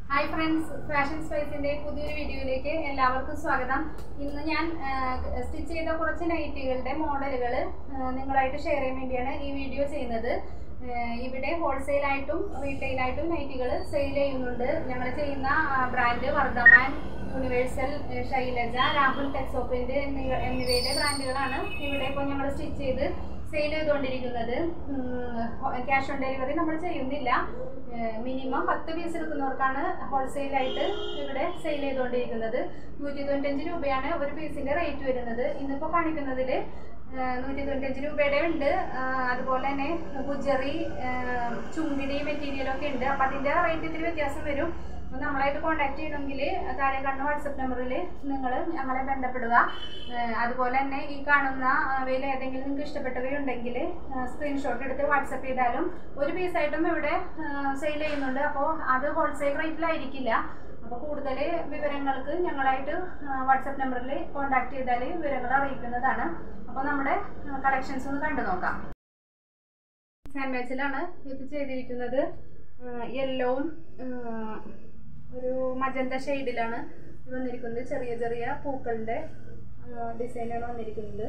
hi friends fashion സ്പൈസിന്റെ പുതിയൊരു വീഡിയോയിലേക്ക് എല്ലാവർക്കും സ്വാഗതം ഇന്ന് ഞാൻ സ്റ്റിച്ച് ചെയ്ത കുറച്ച് നൈറ്റികളുടെ മോഡലുകൾ നിങ്ങളായിട്ട് ഷെയർ ചെയ്യാൻ വേണ്ടിയാണ് ഈ വീഡിയോ ചെയ്യുന്നത് ആഹ് ഇവിടെ ഹോൾസെയിലായിട്ടും റീറ്റെയിലായിട്ടും നൈറ്റികൾ സെയിൽ ചെയ്യുന്നുണ്ട് ഞങ്ങൾ ചെയ്യുന്ന brand Vardhaman universal ah Shailaja Rahul Texo print എന്നിവ എന്നിവയുടെ ബ്രാൻഡുകളാണ് ഇവിടെ ഇപ്പോൾ ഞങ്ങൾ സ്റ്റിച്ച് ചെയ്ത് സെയിൽ ചെയ്തുകൊണ്ടിരിക്കുന്നത് ക്യാഷ് ഓൺ ഡെലിവറി നമ്മൾ ചെയ്യുന്നില്ല മിനിമം പത്ത് പീസ് എടുക്കുന്നവർക്കാണ് ഹോൾസെയിലായിട്ട് ഇവിടെ സെയിൽ ചെയ്തുകൊണ്ടിരിക്കുന്നത് നൂറ്റി തൊണ്ണൂറ്റഞ്ച് രൂപയാണ് ഒരു പീസിൻ്റെ റേറ്റ് വരുന്നത് ഇന്നിപ്പോൾ കാണിക്കുന്നതിൽ നൂറ്റി തൊണ്ണൂറ്റഞ്ച് രൂപയുടെ ഉണ്ട് ആ, അതുപോലെ തന്നെ ഗുജറി ചുങ്കിടി മെറ്റീരിയലൊക്കെ ഉണ്ട് അപ്പം അതിൻ്റെ റേറ്റ് ഇത്തിരി വ്യത്യാസം വരും അപ്പോൾ നമ്മളായിട്ട് കോൺടാക്ട് ചെയ്യണമെങ്കിൽ താഴെ കാണുന്ന വാട്സപ്പ് നമ്പറിൽ നിങ്ങൾ ഞങ്ങളെ ബന്ധപ്പെടുക ഏഹ് അതുപോലെ തന്നെ ഈ കാണുന്ന അവയിൽ ഏതെങ്കിലും നിങ്ങൾക്ക് ഇഷ്ടപ്പെട്ടവയുണ്ടെങ്കിൽ സ്ക്രീൻഷോട്ട് എടുത്ത് വാട്സപ്പ് ചെയ്താലും ഒരു പീസായിട്ടും ഇവിടെ സെയിൽ ചെയ്യുന്നുണ്ട് അപ്പോൾ അത് ഹോൾസെയിൽ റേറ്റിലായിരിക്കില്ല അപ്പോൾ കൂടുതൽ വിവരങ്ങൾക്ക് ഞങ്ങളായിട്ട് വാട്സപ്പ് നമ്പറിൽ കോൺടാക്ട് ചെയ്താൽ വിവരങ്ങൾ അറിയിക്കുന്നതാണ് അപ്പോൾ നമ്മുടെ കളക്ഷൻസ് ഒന്ന് കണ്ടു നോക്കാം സാൻഡ്വിച്ചിലാണ് ഇത് ചെയ്തിരിക്കുന്നത് യെല്ലോവും ഒരു മജന്ത ഷെയ്ഡിലാണ് ഇത് വന്നിരിക്കുന്നത് ചെറിയ ചെറിയ പൂക്കളുടെ ഡിസൈനാണ് വന്നിരിക്കുന്നത്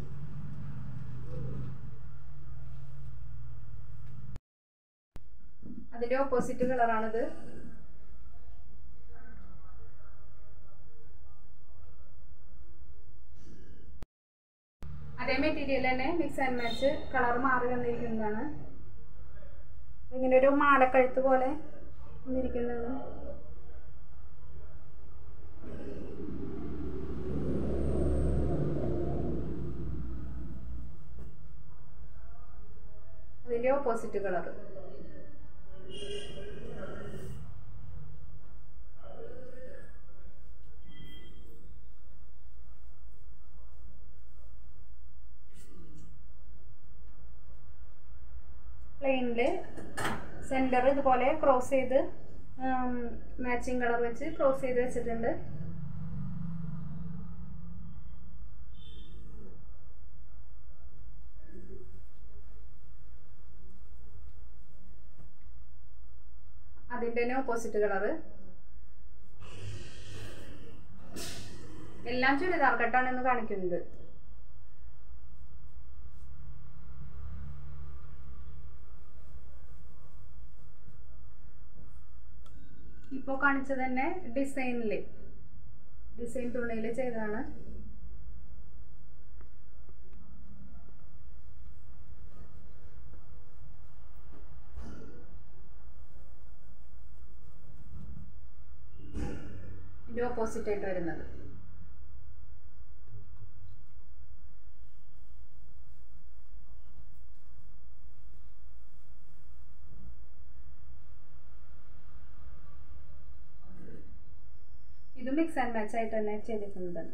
അതിൻ്റെ ഓപ്പോസിറ്റ് കളറാണിത് അതേ മെറ്റീരിയൽ തന്നെ മിക്സ് ആൻഡ് മാച്ച് കളർ മാറി വന്നിരിക്കുന്നതാണ് ഇങ്ങനെ ഒരു മാലക്കഴുത്ത് പോലെ വന്നിരിക്കുന്നത് അതിൻ്റെ ഓപ്പോസിറ്റ് കളർ പ്ലെയിനിൽ സെൻറ്റർ ഇതുപോലെ ക്രോസ് ചെയ്ത് മാച്ചിങ് കളർ വെച്ച് ക്രോസ് ചെയ്ത് വെച്ചിട്ടുണ്ട് അതിൻ്റെ തന്നെ ഓപ്പോസിറ്റ് കളറ് എല്ലാം ചുരിദാർ കട്ടാണ് ഇന്ന് കാണിക്കുന്നത് ഇപ്പോൾ കാണിച്ചത് തന്നെ ഡിസൈനിൽ ഡിസൈൻ തുണിയിൽ ചെയ്തതാണ് ഇതിൻ്റെ ഓപ്പോസിറ്റ് ആയിട്ട് വരുന്നത് ഇത് മിക്സ് ആൻഡ് മാച്ച് ആയിട്ട് തന്നെ ചെയ്തിരിക്കുന്നതാണ്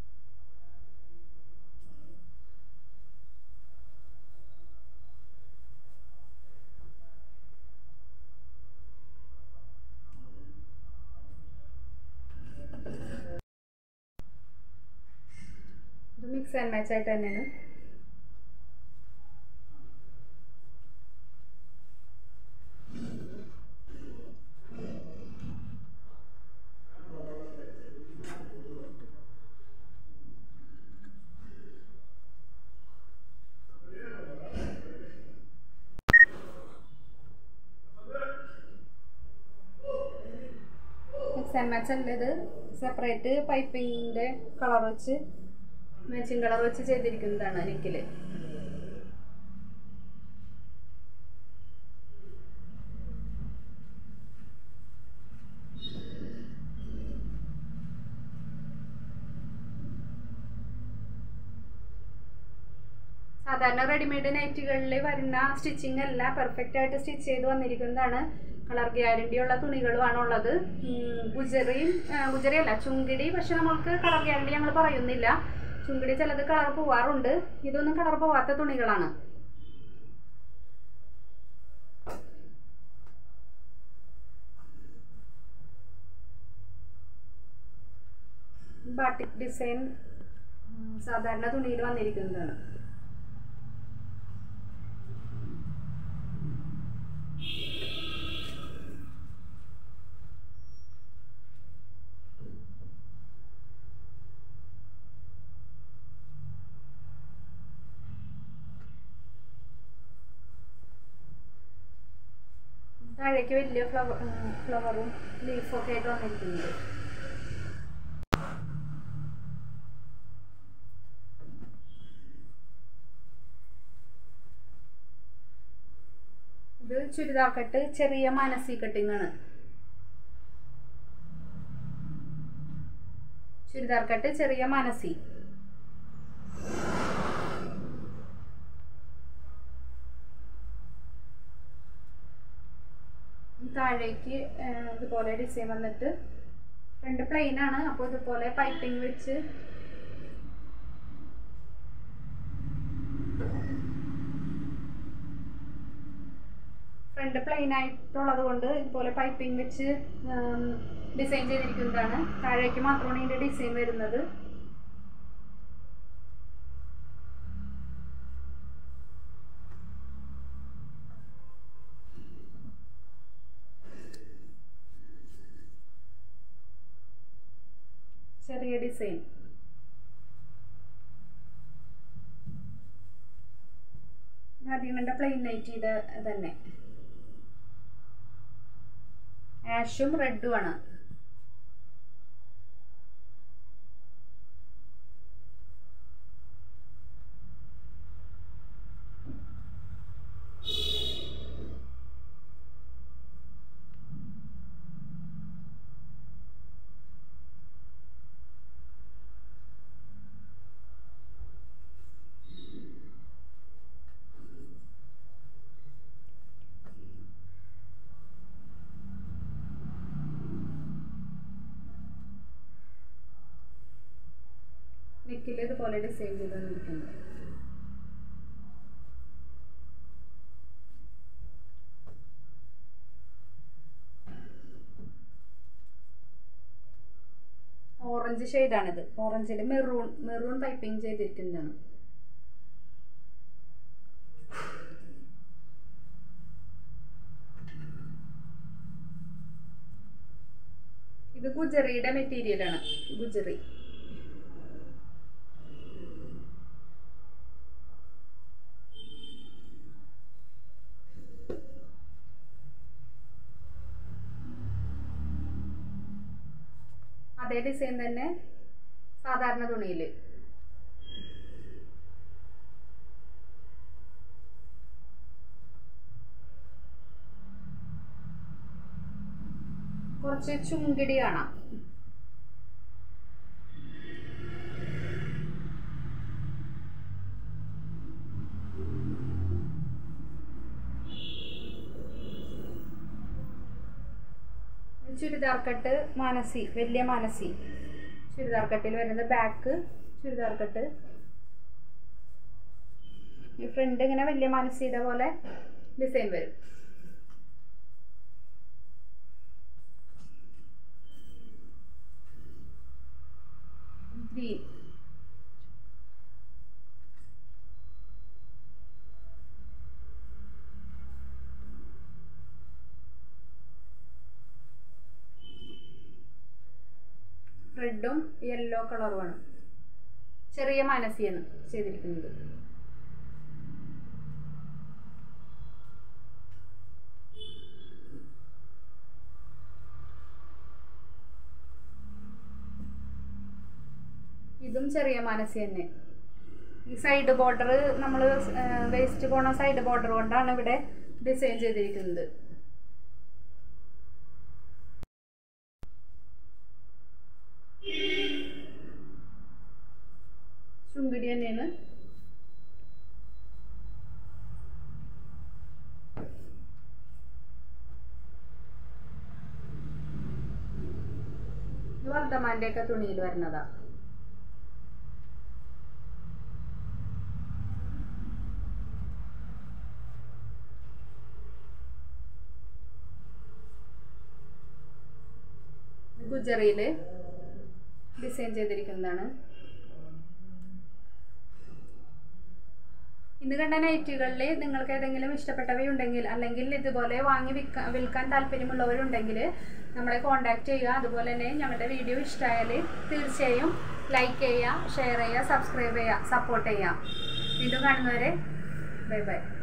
ഇത് മിക്സ് ആൻഡ് മാച്ച് ആയിട്ട് തന്നെയാണ് മിക്സ് ആൻഡ് മാച്ച് അല്ല ഇത് സെപ്പറേറ്റ് പൈപ്പിങ്ങിൻ്റെ കളർ വെച്ച് മാച്ചിങ് കളർ വെച്ച് ചെയ്തിരിക്കുന്നതാണ് നെക്കിൽ സാധാരണ റെഡിമെയ്ഡ് നൈറ്റുകളിൽ വരുന്ന സ്റ്റിച്ചിങ് അല്ല പെർഫെക്റ്റ് ആയിട്ട് സ്റ്റിച്ച് ചെയ്ത് വന്നിരിക്കുന്നതാണ് കളർ ഗ്യാരണ്ടി ഉള്ള തുണികളുമാണ് ഉള്ളത് ഉം, ഗുജറിയും ആ, ഗുജറി അല്ല ചുങ്കിടി പക്ഷെ നമ്മൾക്ക് കളർ ഗ്യാരണ്ടി ഞങ്ങൾ പറയുന്നില്ല ചുങ്കിടി ചിലത് കളർ പോവാറുണ്ട് ഇതൊന്നും കളർ പോവാത്ത തുണികളാണ് ബാട്ടിക് ഡിസൈൻ ഉം, സാധാരണ തുണിയിൽ വന്നിരിക്കുന്നതാണ് താഴേക്ക് വലിയ ഫ്ലവർ ഫ്ലവറും ലീഫും ഒക്കെ ആയിട്ട് വന്നിരിക്കുന്നത് ഇത് ചുരിദാർ കട്ട് ചെറിയ മനസി കട്ടിങ് ആണ് ചുരിദാർ കട്ട് ചെറിയ മനസി താഴേക്ക് ഏഹ്, ഇതുപോലെ ഡിസൈൻ വന്നിട്ട് ഫ്രണ്ട് പ്ലെയിൻ ആണ് അപ്പോൾ ഇതുപോലെ പൈപ്പിംഗ് വെച്ച് ഫ്രണ്ട് പ്ലെയിൻ ആയിട്ടുള്ളത് കൊണ്ട് ഇതുപോലെ പൈപ്പിംഗ് വെച്ച് ഡിസൈൻ ചെയ്തിരിക്കുന്നതാണ് താഴേക്ക് മാത്രമാണ് ഇതിൻ്റെ ഡിസൈൻ വരുന്നത് ചെറിയ ഡിസൈൻ ആദ്യം കണ്ട പ്ലെയിൻ നൈറ്റ് ചെയ്ത തന്നെ ആഷും റെഡും ആണ് നെക്കിൽ ഇതുപോലെ ഡിസൈൻ ചെയ്ത് തന്നിരിക്കുന്നത് ഓറഞ്ച് ഷെയ്ഡാണിത് ഓറഞ്ചിൽ മെറൂൺ മെറൂൺ പൈപ്പിംഗ് ചെയ്തിരിക്കുന്നതാണ് ഇത് ഗുജറിയുടെ മെറ്റീരിയലാണ് ഗുജറി അതേ ഡിസൈൻ തന്നെ സാധാരണ തുണിയിൽ കുറച്ച് ചുങ്കിടി കാണാം ചുരിദാർ കട്ട് മാനസി വലിയ മാനസി ചുരിദാർ കട്ടിൽ വരുന്നത് ബാക്ക് ചുരിദാർ കട്ട് ഈ ഫ്രണ്ട് ഇങ്ങനെ വലിയ മാനസിയുടെ പോലെ ഡിസൈൻ വരും ഗ്രീൻ റെഡും യെല്ലോ കളറുമാണ് ചെറിയ മാനസിയാണ് ചെയ്തിരിക്കുന്നത് ഇതും ചെറിയ മാനസി തന്നെ ഈ സൈഡ് ബോർഡർ നമ്മൾ വേസ്റ്റ് പോണ സൈഡ് ബോർഡർ കൊണ്ടാണ് ഇവിടെ ഡിസൈൻ ചെയ്തിരിക്കുന്നത് ചുങ്കിടി തന്നെയാണ് ഇത് വർദ്ധമാന്റെ ഒക്കെ തുണിയിൽ വരുന്നതാ ഗുജറിയില് ഡിസൈൻ ചെയ്തിരിക്കുന്നതാണ് ഇന്ന് കണ്ട നൈറ്റുകളിൽ നിങ്ങൾക്ക് ഏതെങ്കിലും ഇഷ്ടപ്പെട്ടവയുണ്ടെങ്കിൽ അല്ലെങ്കിൽ ഇതുപോലെ വാങ്ങി വിൽക്കാൻ വിൽക്കാൻ താല്പര്യമുള്ളവരുണ്ടെങ്കിൽ നമ്മളെ കോൺടാക്റ്റ് ചെയ്യുക അതുപോലെ തന്നെ ഞങ്ങളുടെ വീഡിയോ ഇഷ്ടമായാൽ തീർച്ചയായും ലൈക്ക് ചെയ്യുക ഷെയർ ചെയ്യുക സബ്സ്ക്രൈബ് ചെയ്യുക സപ്പോർട്ട് ചെയ്യുക വീണ്ടും കാണുന്നവരെ ബൈ ബൈ